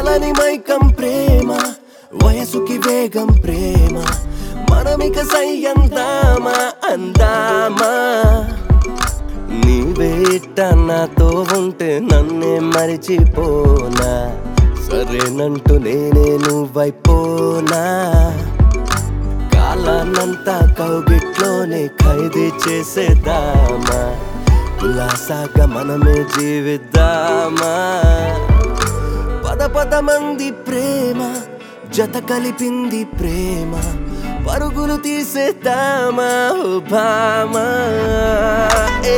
వదలని మైకం ప్రేమ వయసుకి వేగం ప్రేమ మనమిక సై అందామా అందామా నీవేట నాతో ఉంటే నన్నే మరిచిపోనా సరేనంటూ నేనే నువ్వైపోనా కాలాన్నంతా కౌగిట్లోనే ఖైదీ చేసేద్దామా ఉల్లాసాగా మనమే జీవిద్దామా పద పద మంది ప్రేమ జత కలిపింది ప్రేమ పరుగులు తీసేద్దామా ఓ భామా ఏ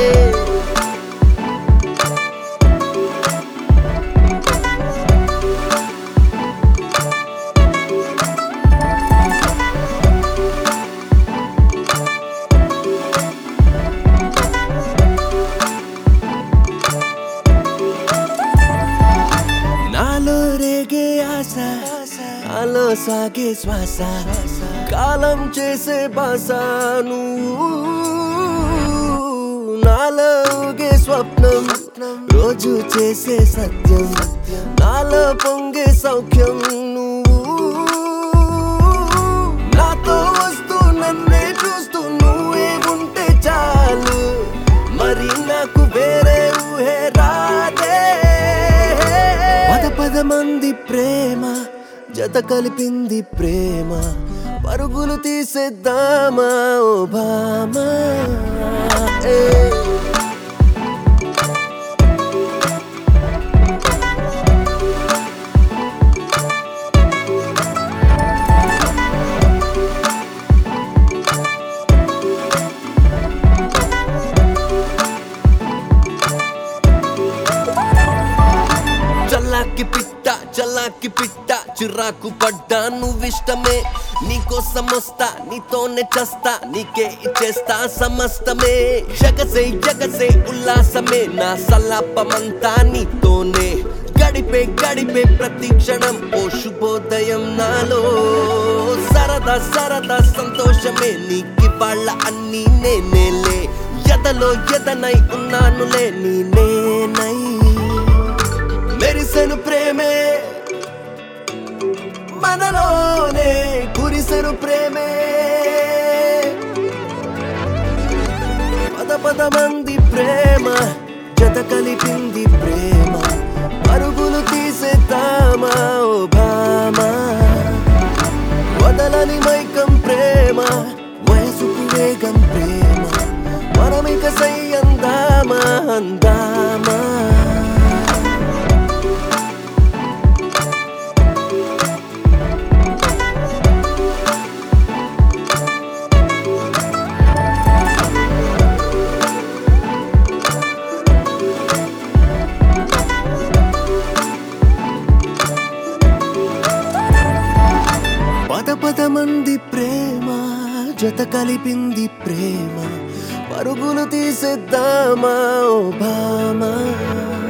నాలో రేగే ఆశ నాలో సాగే శ్వాస కాలం చేసే బాస నువ్వు నాలో ఊగే స్వప్నం రోజు చేసే సత్యం నాలో పొంగే సౌఖ్యం నువ్వు నాతో వస్తూ నన్నే చూస్తూ నువ్వే ఉంటే చాలు మరి నాకు వేరే ఊహే రాదే పద పద మంది ప్రేమ జత కలిపింది ప్రేమ పరుగులు తీసేద్దామా ఓ భామా ఏ. చల్లాకి పిట్ట చల్లాకి పిట్ట చిరాకు పడ్డా నువ్విష్టమే నీకోసం వస్తా నీతోనే చస్తా నీకే ఇచ్చేస్తా సమస్తమే జగసే జగసే ఉల్లాసమే నా సల్లాపమంతా నీతోనే గడిపే గడిపే ప్రతి క్షణం ఓ శుభోదయం నాలో సరదా సరదా సంతోషమే నీకి వాళ్ళ అన్ని నేనేలే ఎదలో ఎదనై ఉన్నానులే నీ నేనై మెరిసెను ప్రేమే మనలోనే కురిసెను ప్రేమే పద పద మంది ప్రేమ జత కలిపింది ప్రేమ పరుగులు తీసేద్దామా ఓ భామా వదలని మైకం ప్రేమ వయసుకు వేగం ప్రేమ మనమిక సై అందామా అందామా పద పద మంది ప్రేమ జత కలిపింది ప్రేమ పరుగులు తీసేద్దామా ఓ భామా